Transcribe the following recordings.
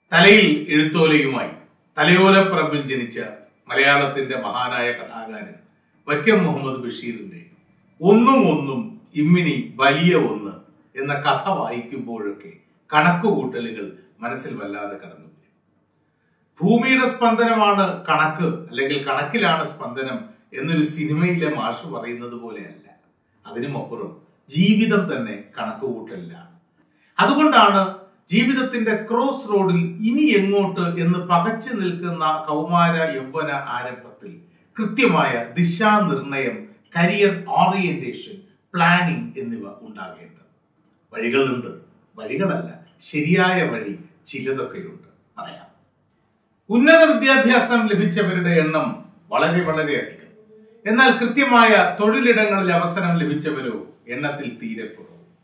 തലയിൽ എഴുത്തോലയുമായി തലയോലപ്പറമ്പിൽ ജനിച്ച മലയാളത്തിന്റെ മഹാനായ കഥാകാരൻ വൈക്കം മുഹമ്മദ് ബഷീറിന്റെ ഒന്നും ഒന്നും ഇമ്മിണി വലിയ ഒന്ന് എന്ന കഥ വായിക്കുമ്പോഴൊക്കെ കണക്കുകൂട്ടലുകൾ മനസ്സിൽ വല്ലാതെ കടന്നു വരും ഭൂമിയുടെ സ്പന്ദനമാണ് കണക്ക് അല്ലെങ്കിൽ കണക്കിലാണ് സ്പന്ദനം എന്നൊരു സിനിമയിലെ മാഷ് പറയുന്നത് പോലെയല്ല അതിനുമപ്പുറം ജീവിതം തന്നെ കണക്കുകൂട്ടലിലാണ് അതുകൊണ്ടാണ് ജീവിതത്തിന്റെ ക്രോസ് റോഡിൽ ഇനി എങ്ങോട്ട് എന്ന് പകച്ചു നിൽക്കുന്ന കൗമാര യൗവന ആരംഭത്തിൽ കൃത്യമായ ദിശാനിർണയം കരിയർ ഓറിയന്റേഷൻ പ്ലാനിംഗ് എന്നിവ ഉണ്ടാകേണ്ടത് വഴികളുണ്ട് വഴികളല്ല ശരിയായ വഴി ചിലതൊക്കെയുണ്ട് പറയാം ഉന്നത വിദ്യാഭ്യാസം ലഭിച്ചവരുടെ എണ്ണം വളരെ വളരെ അധികം എന്നാൽ കൃത്യമായ തൊഴിലിടങ്ങളിൽ അവസരം ലഭിച്ചവരോ എണ്ണത്തിൽ തീരെ കുറവ്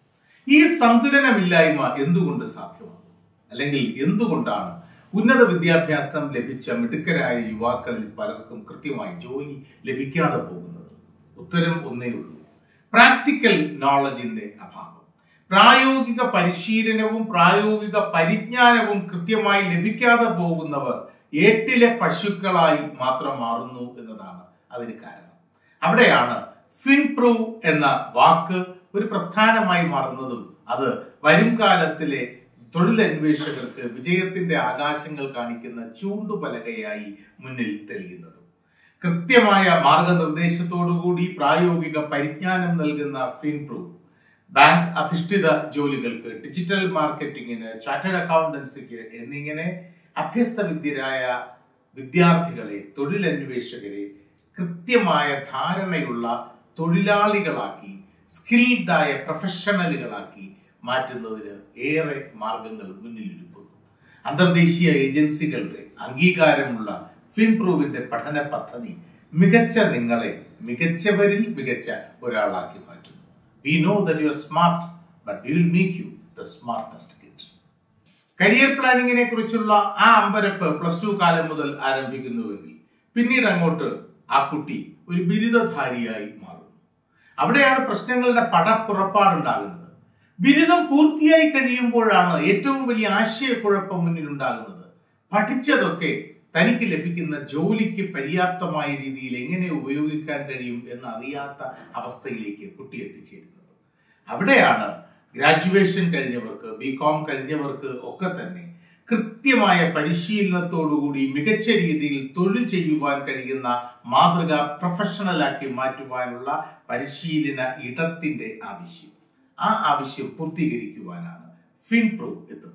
ഈ സന്തുലനമില്ലായ്മ എന്തുകൊണ്ട് സാധ്യമാകും അല്ലെങ്കിൽ എന്തുകൊണ്ടാണ് ഉന്നത വിദ്യാഭ്യാസം ലഭിച്ച മിടുക്കരായ യുവാക്കളിൽ പലർക്കും കൃത്യമായി ജോലി ലഭിക്കാതെ പോകുന്നത് ഉത്തരം ഒന്നേ ഉള്ളൂ പ്രാക്ടിക്കൽ നോളജിന്റെ അഭാവം പ്രായോഗിക പരിശീലനവും പ്രായോഗിക പരിജ്ഞാനവും കൃത്യമായി ലഭിക്കാതെ പോകുന്നവർ ഏട്ടിലെ പശുക്കളായി മാത്രം മാറുന്നു എന്നതാണ് അതിന് കാരണം അവിടെയാണ് ഫിൻപ്രൂവ് എന്ന വാക്ക് ഒരു പ്രസ്ഥാനമായി മാറുന്നതും അത് വരും കാലത്തിലെ തൊഴിലന്വേഷകർക്ക് വിജയത്തിന്റെ ആകാശങ്ങൾ കാണിക്കുന്ന ചൂണ്ടുപലകയായി മുന്നിൽ തെളിയുന്നതും കൃത്യമായ മാർഗനിർദ്ദേശത്തോടുകൂടി പ്രായോഗിക പരിജ്ഞാനം നൽകുന്ന ഫിൻപ്രൂവ് ബാങ്ക് അധിഷ്ഠിത ജോലികൾക്ക് ഡിജിറ്റൽ മാർക്കറ്റിംഗിന് ചാർട്ടേഡ് അക്കൗണ്ടൻസിക്ക് എന്നിങ്ങനെ അഭ്യസ്ത വിദ്യരായ വിദ്യാർത്ഥികളെ തൊഴിലന്വേഷകരെ കൃത്യമായ ധാരണയുള്ള തൊഴിലാളികളാക്കി സ്കിൽഡായ പ്രൊഫഷണലുകളാക്കി മാറ്റുന്നതിന് ഏറെ മാർഗങ്ങൾ മുന്നിലിരിക്കുന്നു അന്തർദേശീയ ഏജൻസികളുടെ അംഗീകാരമുള്ള ഫിൻപ്രൂവിന്റെ പഠന പദ്ധതി മികച്ച നിങ്ങളെ മികച്ചവരിൽ മികച്ച ഒരാളാക്കി മാറ്റുന്നു we know that you are smart but we will make you the smartest kid career പ്ലാനിങ്ങിനെ കുറിച്ചുള്ള ആ അമ്പരപ്പ് പ്ലസ് ടു കാലം മുതൽ ആരംഭിക്കുന്നുവെങ്കിൽ പിന്നീട് അങ്ങോട്ട് ആ കുട്ടി ഒരു ബിരുദധാരിയായി മാറുന്നു അവിടെയാണ് പ്രശ്നങ്ങളുടെ പടപ്പുറപ്പാടുണ്ടാകുന്നത് ബിരുദം പൂർത്തിയായി കഴിയുമ്പോഴാണ് ഏറ്റവും വലിയ ആശയക്കുഴപ്പം മുന്നിലുണ്ടാകുന്നത് പഠിച്ചതൊക്കെ തനിക്ക് ലഭിക്കുന്ന ജോലിക്ക് പര്യാപ്തമായ രീതിയിൽ എങ്ങനെ ഉപയോഗിക്കാൻ കഴിയും എന്നറിയാത്ത അവസ്ഥയിലേക്ക് കുട്ടി എത്തിച്ചേരുന്നത് അവിടെയാണ് ഗ്രാജുവേഷൻ കഴിഞ്ഞവർക്ക് ബി കോം കഴിഞ്ഞവർക്ക് ഒക്കെ തന്നെ കൃത്യമായ പരിശീലനത്തോടുകൂടി മികച്ച രീതിയിൽ തൊഴിൽ ചെയ്യുവാൻ കഴിയുന്ന മാതൃക പ്രൊഫഷണലാക്കി മാറ്റുവാനുള്ള പരിശീലന ഇടത്തിന്റെ ആവശ്യം ആ ആവശ്യം പൂർത്തീകരിക്കുവാനാണ് ഫിൻപ്രോ എത്തുന്നത്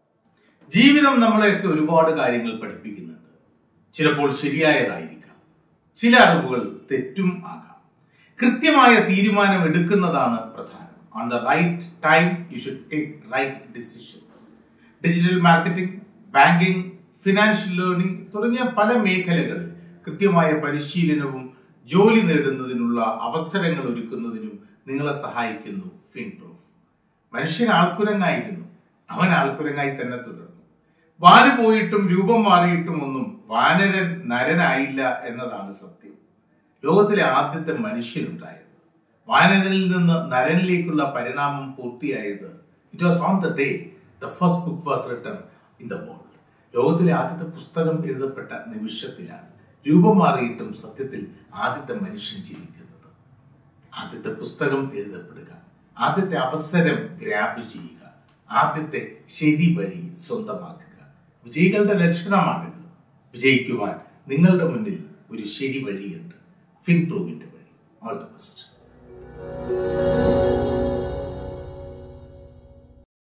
ജീവിതം നമ്മളെയൊക്കെ ഒരുപാട് കാര്യങ്ങൾ പഠിപ്പിക്കുന്നുണ്ട് ചിലപ്പോൾ ശരിയായതായിരിക്കാം ചില അറിവുകൾ തെറ്റും ആകാം കൃത്യമായ തീരുമാനം എടുക്കുന്നതാണ് പ്രധാനം on the right time you should take right decision digital marketing banking financial learning തുടങ്ങിയ പല മേഖലകളിൽ കൃത്യമായ പരിശീലനവും ജോലി നേടുന്നതിനുള്ള അവസരങ്ങൾ ഒരുക്കുന്നതിനും നിങ്ങളെ സഹായിക്കുന്നു ഫിൻപ്രൂഫ് മനുഷ്യൻ ആൾക്കുരങ്ങായിരുന്നു അവൻ ആൾക്കുരങ്ങായി തന്നെ തുടർന്നു വാല് പോയിട്ടും രൂപം മാറിയിട്ടും ഒന്നും വാനരൻ നരനായില്ല എന്നതാണ് സത്യം ലോകത്തിലെ ആദ്യത്തെ മനുഷ്യനുണ്ടായത് വാനരനിൽ നിന്ന് നരനിലേക്കുള്ള പരിണാമം പൂർത്തിയായത് it was on the day the first book was written in the world ലോകത്തിലെ ആദ്യത്തെ പുസ്തകം എഴുതപ്പെട്ട നിമിഷത്തിലാണ് രൂപം മാറിയിട്ടും സത്യത്തിൽ ആദ്യത്തെ മനുഷ്യൻ ജീവിക്കുന്നത് ആദ്യത്തെ പുസ്തകം എഴുതപ്പെടുക ആദ്യത്തെ അവസരം ഗ്രാബ് ചെയ്യുക ആദ്യത്തെ ശരി വഴി സ്വന്തമാക്കുക വിജയികളുടെ ലക്ഷണമാണിത് വിജയിക്കുവാൻ നിങ്ങളുടെ മുന്നിൽ ഒരു ശരി വഴിയുണ്ട് ഫിൻപ്രൂവിന്റെ വഴി ഓൾ ദ ബെസ്റ്റ്